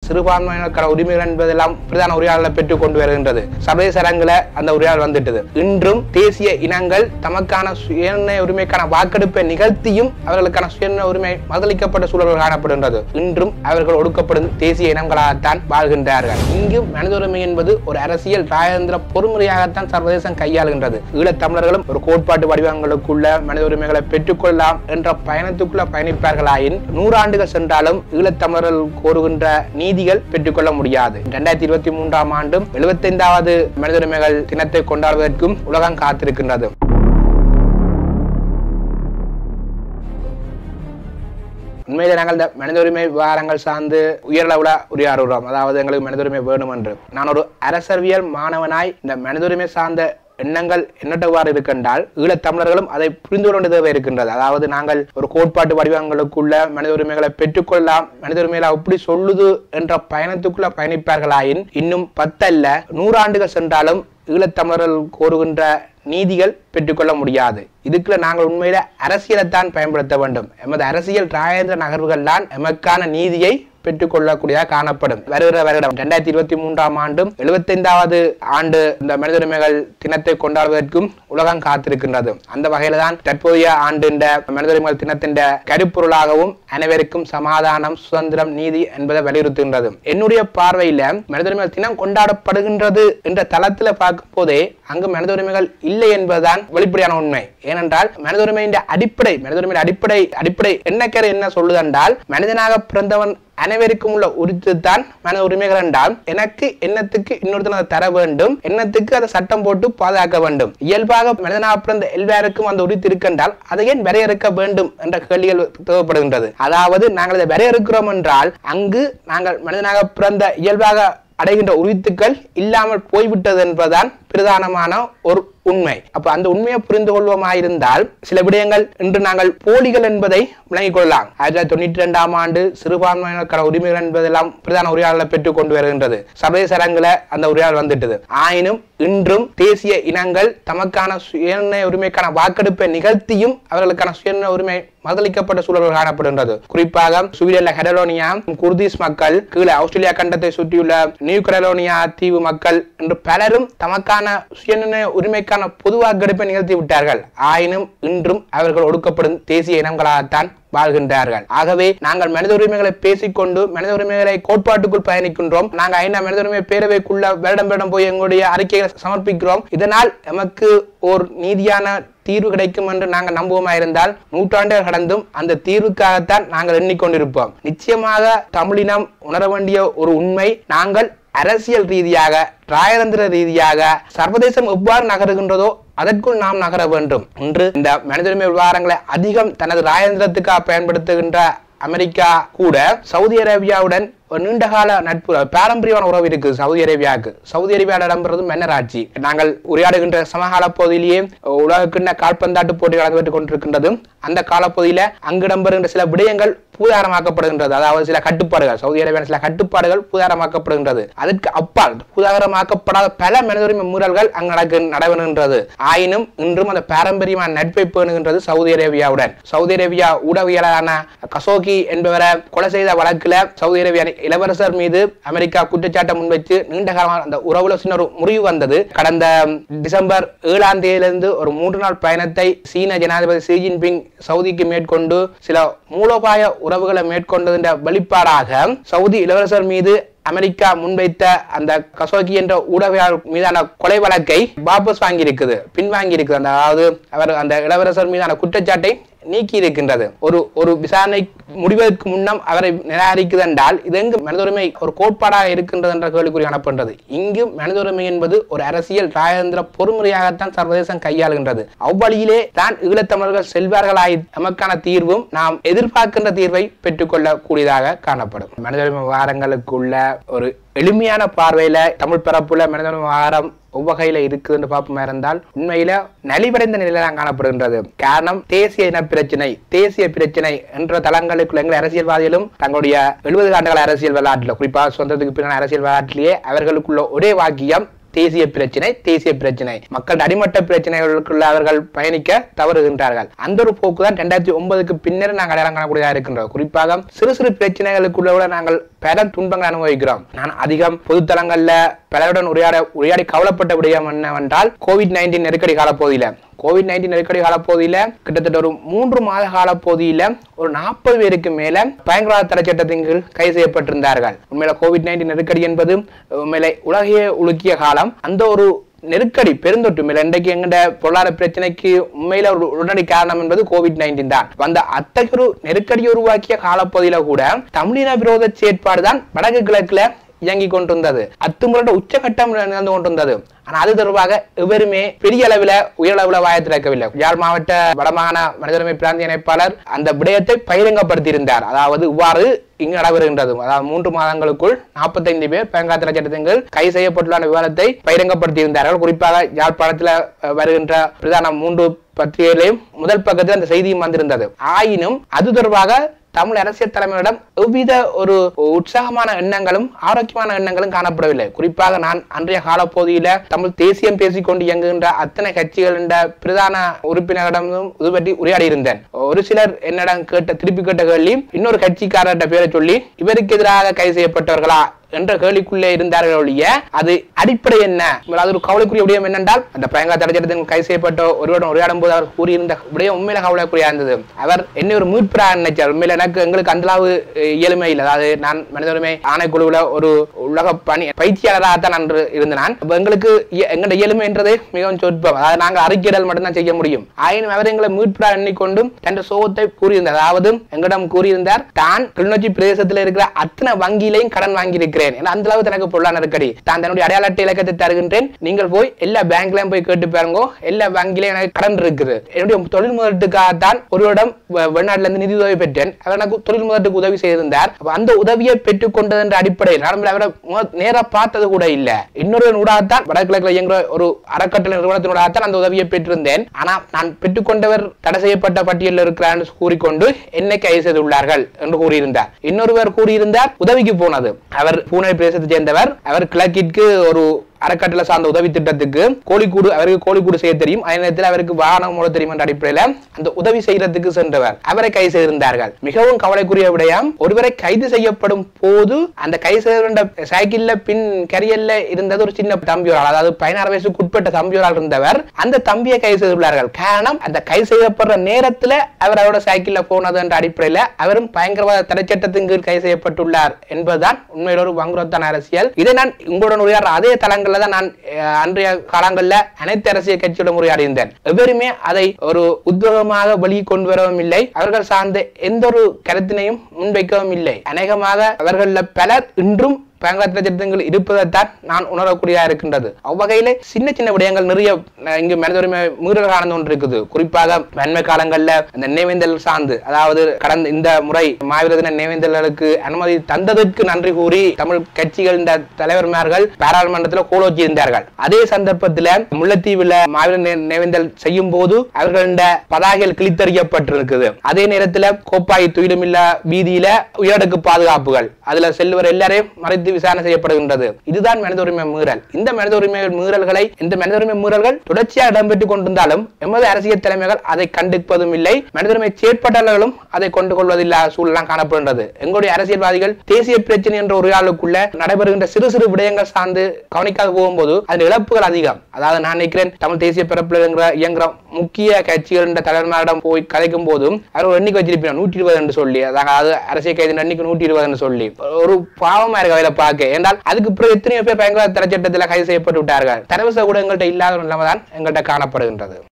சிறுபான்மையினருக்கான உரிமைகள் என்பதெல்லாம் பிரதான உரையாடலை பெற்றுக் கொண்டு வருகின்றது சர்வதேச அரங்கில அந்த உரையாடல் வந்துட்டது இன்றும் தேசிய இனங்கள் தமக்கான சுயநிர்ணய உரிமைக்கான வாக்கெடுப்பை நிகழ்த்தியும் அவர்களுக்கான சுயநிர்ணய உரிமை மறுதளிக்கப்பட்ட சூழல்கள் காணப்படுகின்றது இன்றும் அவர்கள் ஒடுக்கப்படும் தேசிய இனங்களாகத்தான் வாழ்கின்றார்கள் இங்கு மனித உரிமை என்பது ஒரு அரசியல் ராஜேந்திர பொறுமுறையாகத்தான் சர்வதேசம் கையாளுகின்றது ஈழத்தமிழர்களும் ஒரு கோட்பாட்டு வடிவங்களுக்குள்ள மனித உரிமைகளை பெற்றுக்கொள்ளலாம் என்ற பயணத்துக்குள்ள பயணிப்பார்களாயின் நூறாண்டுகள் சென்றாலும் ஈழத்தமிழர்கள் கோருகின்ற நீதிகள் பெற்றுக்கொள்ள முடியாது இரண்டாயிரத்தி இருபத்தி மூன்றாம் ஆண்டும் எழுபத்தைந்தாவது மனித உரிமைகள் தினத்தை கொண்டாடுவதற்கும் உலகம் காத்திருக்கின்றது உண்மையிலே நாங்கள் இந்த மனித உரிமை விவகாரங்கள் சார்ந்து உயர்லவுல உரையாடுகிறோம் அதாவது எங்களுக்கு மனித உரிமை வேணும் என்று நான் ஒரு அரசவியல் மாணவனாய் இந்த மனித உரிமை சார்ந்த எண்ணங்கள் என்னட்டவாறு இருக்கின்றால் ஈழத்தமிழர்களும் அதை புரிந்து கொள்ள வேண்டிய தேவை இருக்கின்றது அதாவது நாங்கள் ஒரு கோட்பாட்டு வடிவங்களுக்குள்ள மனித உரிமைகளை பெற்றுக்கொள்ளலாம் மனித உரிமைகளை அப்படி சொல்லுது என்ற பயணத்துக்குள்ள பயணிப்பார்களாயின் இன்னும் பத்தல்ல நூறாண்டுகள் சென்றாலும் ஈழத்தமிழர்கள் கோருகின்ற நீதிகள் பெற்றுக்கொள்ள முடியாது இதுக்குள்ள நாங்கள் உண்மையில அரசியலைத்தான் பயன்படுத்த வேண்டும் எமது அரசியல் ராஜேந்திர நகர்வுகள் தான் எமக்கான நீதியை பெற்றுக்கொள்ளக்கூடியதாக காணப்படும் வருகிற வருடம் இரண்டாயிரத்தி இருபத்தி மூன்றாம் ஆண்டும் எழுபத்தைந்தாவது ஆண்டு இந்த மனித உரிமைகள் தினத்தை கொண்டாடுவதற்கும் உலகம் காத்திருக்கின்றது அந்த வகையில தான் தற்போதைய ஆண்டு இந்த மனித உரிமைகள் தினத்தின் கருப்பொருளாகவும் அனைவருக்கும் சமாதானம் சுதந்திரம் நீதி என்பதை வலியுறுத்துகின்றது என்னுடைய பார்வையில மனித உரிமைகள் தினம் கொண்டாடப்படுகின்றது என்ற தளத்துல பார்க்கும் போதே அங்கு மனித உரிமைகள் இல்லை என்பதுதான் வெளிப்படையான உண்மை ஏனென்றால் மனித உரிமையின் அடிப்படை மனித உரிமையின் அடிப்படை அடிப்படை என்னக்கரை என்ன சொல்லுதென்றால் மனிதனாக பிறந்தவன் அனைவருக்கும் உள்ள உரித்து தான் மனித உரிமைகள் என்றால் எனக்கு எண்ணத்துக்கு இன்னொருத்தன் அதை தர வேண்டும் எண்ணத்துக்கு அதை சட்டம் போட்டு பாதுகாக்க வேண்டும் இயல்பாக மனிதனாக பிறந்த எல்லாருக்கும் அந்த உரித்து இருக்கின்றால் அதை ஏன் வரையறுக்க வேண்டும் என்ற கேள்விகள் தேவைப்படுகின்றது அதாவது நாங்கள் அதை வரையறுக்கிறோம் என்றால் அங்கு நாங்கள் மனிதனாக பிறந்த இயல்பாக அடைகின்ற உரித்துக்கள் இல்லாமல் போய்விட்டது என்பதுதான் பிரதானமான ஒரு உண்மை அப்ப அந்த உண்மையை புரிந்து கொள்வோமாயிருந்தால் சில விடயங்கள் இன்று நாங்கள் போலிகள் என்பதை விளங்கிக் கொள்ளலாம் ஆயிரத்தி தொள்ளாயிரத்தி தொண்ணூற்றி ரெண்டாம் ஆண்டு சிறுபான்மையினருக்கான உரிமைகள் என்பதெல்லாம் பிரதான உரையாடலை பெற்றுக் கொண்டு வருகின்றது சர்வதேச அரங்கில அந்த உரையாடல் வந்துட்டது ஆயினும் இன்றும் தேசிய இனங்கள் தமக்கான சுயநிர்ணய உரிமைக்கான வாக்கெடுப்பை நிகழ்த்தியும் அவர்களுக்கான சுயநிர்ணய உரிமை மறுதளிக்கப்பட்ட சூழல்கள் காணப்படுகின்றது குறிப்பாக சுவீடன்ல கெடலோனியா குர்திஸ் மக்கள் கீழே ஆஸ்திரேலியா கண்டத்தை சுற்றியுள்ள நியூ கெடலோனியா தீவு மக்கள் என்று பலரும் தமக்கான சுயநிர்ணய உரிமைக்கான பொது வாக்கெடுப்பை நிகழ்த்தி விட்டார்கள் ஆயினும் இன்றும் அவர்கள் ஒடுக்கப்படும் தேசிய இனங்களாகத்தான் வாழ்கின்றார்கள் ஆகவே நாங்கள் மனித உரிமைகளை பேசிக்கொண்டு மனித உரிமைகளை கோட்பாட்டுக்குள் பயணிக்கின்றோம் நாங்கள் ஐநா மனித உரிமை பேரவைக்குள்ள வருடம் வருடம் போய் எங்களுடைய அறிக்கைகளை சமர்ப்பிக்கிறோம் இதனால் எமக்கு ஒரு நீதியான தீர்வு கிடைக்கும் என்று நாங்கள் நம்புவோமா இருந்தால் நூற்றாண்டுகள் கடந்தும் அந்த தீர்வுக்காகத்தான் நாங்கள் எண்ணிக்கொண்டிருப்போம் நிச்சயமாக தமிழினம் உணர வேண்டிய ஒரு உண்மை நாங்கள் அரசியல் ரீதியாக ராயதந்திர ரீதியாக சர்வதேசம் எவ்வாறு நகருகின்றதோ அதற்குள் நாம் நகர வேண்டும் இன்று இந்த மனித உரிமை விவகாரங்களை அதிகம் தனது ராயந்திரத்துக்காக பயன்படுத்துகின்ற அமெரிக்கா கூட சவுதி அரேபியாவுடன் ஒரு நீண்டகால நட்பு பாரம்பரியமான உறவு இருக்குது சவுதி அரேபியாவுக்கு சவுதி அரேபியாவில் இடம்பெறது மன்னர் ஆட்சி நாங்கள் உரையாடுகின்ற சமகால பகுதியிலேயே உலகக்கிண்ண கால்பந்தாட்டு போட்டி நடந்துவிட்டு கொண்டிருக்கின்றது அந்த காலப்பகுதியில அங்கு இடம்பெறுகின்ற சில விடயங்கள் பூதாரமாக்கப்படுகின்றது அதாவது சில கட்டுப்பாடுகள் சவுதி அரேபியா சில கட்டுப்பாடுகள் பூதாரமாக்கப்படுகின்றது அதற்கு அப்பால் பூதாகரமாக்கப்படாத பல மனித உரிமை மீறல்கள் அங்கு நடக்கு நடைபெறுகின்றது ஆயினும் இன்றும் அந்த பாரம்பரியமான நட்பை பேணுகின்றது சவுதி அரேபியாவுடன் சவுதி அரேபியா ஊடகவியலாளரான கசோகி என்பவரை கொலை செய்த வழக்குல சவுதி அரேபியா இளவரசர் மீது அமெரிக்கா குற்றச்சாட்டை முன்வைத்து நீண்ட காலமாக அந்த உறவுல சின்ன ஒரு முறிவு வந்தது கடந்த டிசம்பர் ஏழாம் தேதியிலிருந்து ஒரு மூன்று நாள் பயணத்தை சீன ஜனாதிபதி ஷி ஜின்பிங் சவுதிக்கு மேற்கொண்டு சில மூலோபாய உறவுகளை மேற்கொண்டதின் வெளிப்பாடாக சவுதி இளவரசர் மீது அமெரிக்கா முன்வைத்த அந்த கசோகி என்ற ஊடகவியலாளர் மீதான கொலை வழக்கை வாபஸ் வாங்கி இருக்குது பின்வாங்கி இருக்குது அந்த அதாவது அவர் அந்த இளவரசர் மீதான குற்றச்சாட்டை நீக்கி இருக்கின்றது ஒரு ஒரு விசாரணை முடிவதற்கு முன்னம் அவரை நிராகரிக்குது என்றால் இது எங்கு மனித உரிமை ஒரு கோட்பாடாக இருக்கின்றது என்ற கேள்விக்குறி காணப்படுகிறது இங்கு மனித உரிமை என்பது ஒரு அரசியல் ராஜேந்திர பொறுமுறையாகத்தான் சர்வதேசம் கையாளுகின்றது அவ்வழியிலே தான் ஈழத்தமிழர்கள் செல்வார்களாய் நமக்கான தீர்வும் நாம் எதிர்பார்க்கின்ற தீர்வை பெற்றுக்கொள்ள கூடியதாக காணப்படும் மனித உரிமை விவகாரங்களுக்குள்ள ஒரு எளிமையான பார்வையில தமிழ் பரப்புல மனித உரிமை விவகாரம் ஒவ்வகையில இருக்குதுன்னு பார்ப்போமா இருந்தால் உண்மையில நலிவடைந்த நிலையில தான் காணப்படுகின்றது காரணம் தேசிய இன பிரச்சனை தேசிய பிரச்சனை என்ற தளங்களுக்குள்ள எங்கள் அரசியல்வாதிகளும் தங்களுடைய எழுபது ஆண்டுகால அரசியல் வரலாற்றில் குறிப்பாக சொந்தத்துக்கு பின்னால் அரசியல் வரலாற்றிலேயே அவர்களுக்குள்ள ஒரே வாக்கியம் தேசிய பிரச்சினை தேசிய பிரச்சினை மக்கள் அடிமட்ட பிரச்சனைகளுக்குள்ள அவர்கள் பயணிக்க தவறுகின்றார்கள் அந்த ஒரு போக்கு தான் ரெண்டாயிரத்தி ஒன்பதுக்கு பின்னர் நாங்கள் அடையாளம் காணக்கூடியதாக இருக்கின்றோம் குறிப்பாக சிறு சிறு பிரச்சனைகளுக்குள்ள கூட நாங்கள் பல துன்பங்கள் அனுபவிக்கிறோம் நான் அதிகம் பொதுத்தளங்கள்ல பலருடன் உரையாட உரையாடி கவலைப்பட்ட விடயம் என்னவென்றால் கோவிட் நைன்டீன் நெருக்கடி காலப்பகுதியில கோவிட் நைன்டீன் நெருக்கடி காலப்பகுதியில கிட்டத்தட்ட ஒரு மூன்று மாத காலப்பகுதியில ஒரு நாற்பது பேருக்கு மேல பயங்கரவாத தடை சட்டத்தின் கீழ் கைது செய்யப்பட்டிருந்தார்கள் உண்மையில கோவிட் நைன்டீன் நெருக்கடி என்பது உண்மையில உலகையே உலுக்கிய காலம் அந்த ஒரு நெருக்கடி பெருந்தொற்று மேல இன்றைக்கு எங்கட பொருளாதார பிரச்சனைக்கு உண்மையில ஒரு உடனடி காரணம் என்பது கோவிட் நைன்டீன் தான் வந்த அத்தகைய ஒரு நெருக்கடியை உருவாக்கிய காலப்பகுதியில கூட தமிழின விரோத செயற்பாடு தான் வடக்கு கிழக்குல இயங்கி கொண்டிருந்தது அத்துமுறை உச்சகட்டம் நடந்து கொண்டிருந்தது ஆனா அது தொடர்பாக எவருமே பெரிய அளவில் உயரளவில் வாய திறக்கவில்லை யாழ் மாவட்ட வடமாகாண மனிதரிமை பிராந்திய இணைப்பாளர் அந்த விடயத்தை பகிரங்கப்படுத்தியிருந்தார் அதாவது இவ்வாறு இங்கு நடைபெறுகின்றது அதாவது மூன்று மாதங்களுக்குள் நாற்பத்தைந்து பேர் பயங்காத்திர சட்டத்தின் கீழ் கைது செய்யப்பட்டுள்ள விவரத்தை பகிரங்கப்படுத்தியிருந்தார்கள் குறிப்பாக யாழ்ப்பாணத்தில் அஹ், வருகின்ற பிரதான மூன்று பத்திரிகையிலையும் முதல் பக்கத்தில் அந்த செய்தியும் வந்திருந்தது ஆயினும் அது தொடர்பாக தமிழ் அரசியல் தலைமையிடம் எவ்வித ஒரு உற்சாகமான எண்ணங்களும் ஆரோக்கியமான எண்ணங்களும் காணப்படவில்லை குறிப்பாக நான் அன்றைய காலப்பகுதியில தமிழ் தேசியம் பேசிக்கொண்டு இயங்குகின்ற அத்தனை கட்சிகள் என்ற பிரதான உறுப்பினரிடமும் இது பற்றி உரையாடி இருந்தேன் ஒரு சிலர் என்னிடம் கேட்ட திருப்பி கேட்ட கேள்வி இன்னொரு கட்சிக்காரர்கிட்ட பேரை சொல்லி இவருக்கு எதிராக கைது செய்யப்பட்டவர்களா என்ற கேள்விக்குள்ளே இருந்தார்கள் ஒழிய அது அடிப்படை என்ன அது ஒரு கவலைக்குரிய விடயம் என்னென்றால் அந்த பயங்கர தடைச்சட்டத்தின் கைது செய்யப்பட்ட ஒருவருடன் உரையாடும் போது அவர் கூறியிருந்த விடயம் உண்மையில கவலைக்குரியா இருந்தது அவர் என்ன ஒரு மீட்பராக நினைச்சார் உண்மையில எனக்கு எங்களுக்கு அந்த அளவு அஹ், இயலுமை இல்லை அதாவது நான் மனித உரிமை ஆணைக்குழுவில் ஒரு உலக பணி பயிற்சியாளராக தான் நான் இருந்தேன் நான். அப்ப எங்களுக்கு இய- எங்களோட இயலுமை என்றது மிகவும் சொற்பம் அதாவது நாங்கள் அறிக்கையிடல் மட்டும்தான் செய்ய முடியும் ஆயினும் அவர் எங்களை மீட்பராக எண்ணிக்கொண்டும் தன் சோகத்தை கூறியிருந்தார் அதாவது எங்களிடம் கூறியிருந்தார் தான் கிளிநொச்சி பிரதேசத்தில் இருக்கிற அத்தனை வங்கியிலையும் கடன் வாங்கியிருக்கிறேன் ஏன்னா அந்த அளவு எனக்கு பொருளாதார நெருக்கடி தான் தன்னுடைய அடையாள அட்டை இலக்கத்தை தருகின்றேன் நீங்கள் போய் எல்லா பேங்க்லயும் போய் கேட்டு பாருங்க எல்லா வங்கிலையும் எனக்கு கடன் இருக்குது என்னுடைய தொழில் முதலீட்டுக்காகத்தான் ஒருவரிடம் வெ- வெளிநாட்டுல இருந்து நிதி உதவி பெற்றேன் அவர் எனக்கு தொழில் முதலீட்டுக்கு உதவி செய்திருந்தார் அப்ப அந்த உதவியை பெற்றுக் கொண்டது என்ற அடிப்படையில் நான் அவரை மு- நேரா பார்த்தது கூட இல்ல இன்னொரு ஊடாகத்தான் வடகிழக்கில் இயங்குற ஒரு அறக்கட்டளை நிறுவனத்தினூடாகத்தான் அந்த உதவியை பெற்றிருந்தேன் ஆனா நான் பெற்றுக்கொண்டவர் தடை செய்யப்பட்ட பட்டியலில் இருக்கிறார் என்று கூறிக்கொண்டு என்னை கைது செய்துள்ளார்கள் என்று கூறியிருந்தார் இன்னொருவர் கூறியிருந்தார் உதவிக்கு போனது அவர் பூனே பிரதேசத்தை சேர்ந்தவர் அவர் கிழக்கிற்கு ஒரு அறக்கட்டளை சார்ந்த உதவி திட்டத்துக்கு கோழிக்கூடு அவருக்கு கோழிக்கூடு செய்ய தெரியும் அதே நேரத்தில் அவருக்கு வாகனம் மூட தெரியும் என்ற அடிப்படையில அந்த உதவி செய்யறதுக்கு சென்றவர் அவரை கைது செய்திருந்தார்கள் மிகவும் கவலைக்குரிய விடயம் ஒருவரை கைது செய்யப்படும் போது அந்த கைது செய்யப்பட்ட சைக்கிள்ல பின் கரியல்ல இருந்தது ஒரு சின்ன தம்பியோரால் அதாவது பதினாறு வயசுக்கு உட்பட்ட தம்பியோரால் இருந்தவர் அந்த தம்பியை கைது செய்துள்ளார்கள் காரணம் அந்த கைது செய்யப்படுற நேரத்துல அவர் அவரோட சைக்கிள்ல போனது என்ற அடிப்படையில அவரும் பயங்கரவாத தடை சட்டத்தின் கீழ் கைது செய்யப்பட்டுள்ளார் என்பதுதான் உண்மையில் ஒரு வங்குரோத்தான அரசியல் இதை நான் உங்களுடன் உரையாடுற அதே தளங்கள்ல தான் நான் அஹ், அன்றைய காலங்கள்ல அனைத்து அரசியல் கட்சியுடன் உரையாடி இருந்தேன் எவருமே அதை ஒரு உத்வேகமாக வெளியே கொண்டு வரவும் இல்லை அவர்கள் சார்ந்த எந்த ஒரு கருத்தினையும் முன்வைக்கவும் இல்லை அநேகமாக அவர்கள பலர் இன்றும் பயங்கர திட்டங்கள் இருப்பதைத்தான் நான் உணரக்கூடியதா இருக்கின்றது அவ்வகையிலே சின்ன சின்ன விடயங்கள் நிறைய அஹ், இங்கு மனித உரிமை மீறல் காரணம் ஒன்று இருக்குது குறிப்பாக நன்மை காலங்கள்ல அந்த நினைவேந்தல் சார்ந்து அதாவது கடந்த இந்த முறை மாவீர தின நினைவேந்தல்களுக்கு அனுமதி தந்ததற்கு நன்றி கூறி தமிழ் கட்சிகள் இந்த தலைவர்மார்கள் பாராளுமன்றத்தில் கோலோச்சி இருந்தார்கள் அதே சந்தர்ப்பத்தில் முல்லைத்தீவுல மாவீர நி- நினைவேந்தல் செய்யும் போது அவர்கள் இந்த பதாகைகள் கிழித்தறியப்பட்டிருக்குது அதே நேரத்தில் கோப்பாய் துயிலுமில்லா வீதியில உயரடுக்கு பாதுகாப்புகள் அதுல செல்வர் எல்லாரையும் மறைத்து விசாரணை செய்யப்படுகின்றது இதுதான் மனித உரிமை மீறல் இந்த மனித உரிமை மீறல்களை இந்த மனித உரிமை மீறல்கள் தொடர்ச்சியாக இடம்பெற்றுக் கொண்டிருந்தாலும் எமது அரசியல் தலைமைகள் அதை கண்டிப்பதும் இல்லை மனித உரிமை செயற்பாட்டாளர்களும் அதை கொண்டு கொள்வதில்லாத சூழலாம் காணப்படுகின்றது எங்களுடைய அரசியல்வாதிகள் தேசிய பிரச்சனை என்ற ஒரு ஆளுக்குள்ள நடைபெறுகின்ற சிறு சிறு விடயங்கள் சார்ந்து கவனிக்காது போகும்போது அதன் இழப்புகள் அதிகம் அதாவது நான் நினைக்கிறேன் தமிழ் தேசிய பிறப்பில் இயங்குற இயங்குற முக்கிய கட்சிகள் என்ற தலைவர்களிடம் போய் கதைக்கும் போதும் அவர் ஒரு எண்ணிக்கை வச்சிருப்பேன் நூற்றி இருபது என்று சொல்லி அதாவது அரசியல் கைது எண்ணிக்கை நூற்றி இருபது என்று சொல்லி ஒரு பாவமா இருக்கு அவரை பார்க்க என்றால் அதுக்கு பிறகு எத்தனையோ பேர் பயங்கர தரச்சட்டத்தில் கைது செய்யப்பட்டு விட்டார்கள் தரவச கூட எங்கள்கிட்ட இல்லாத நிலைமை தான் எங்கள்கிட்ட காணப்படுகின்றது